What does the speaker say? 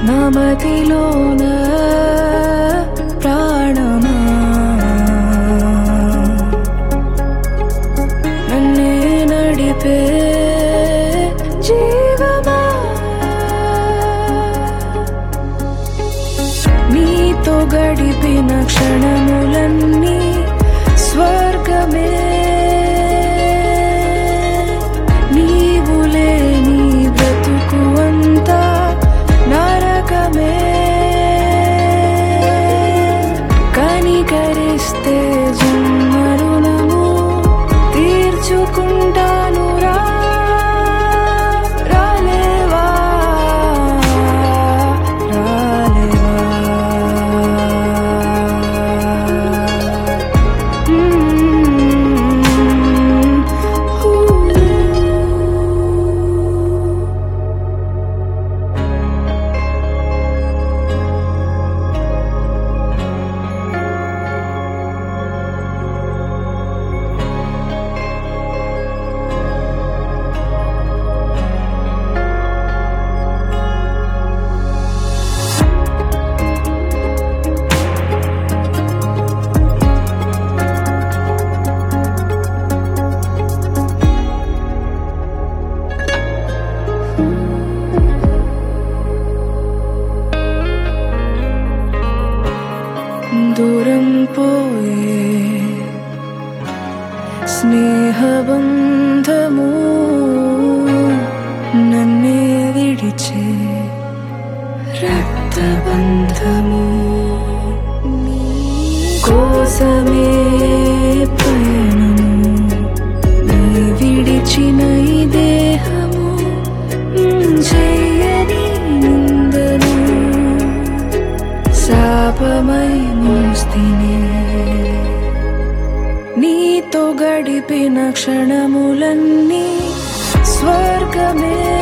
నమతిలోన ప్రాణమా నన్నే నడిపే జీవమా నీతో గడిపిన క్షణములన్నీ స్వర్గమే నీవు లేని బ్రతుకు అంతా నరకమే కనికరిస్తే జన్మరుణము తీర్చుకుంటాను రా రాలేవా రాలేవా మ్మ్. ఊ. దూరం పోయే స్నేహబంధము నన్నే విడిచే రక్తబంధము నీ కోసమే పయనము నీ విడిచిన ఈ దేహము చెయ్యని నిందను శాపమై మోస్తినే నీతో గడిపిన క్షణములన్నీ స్వర్గమే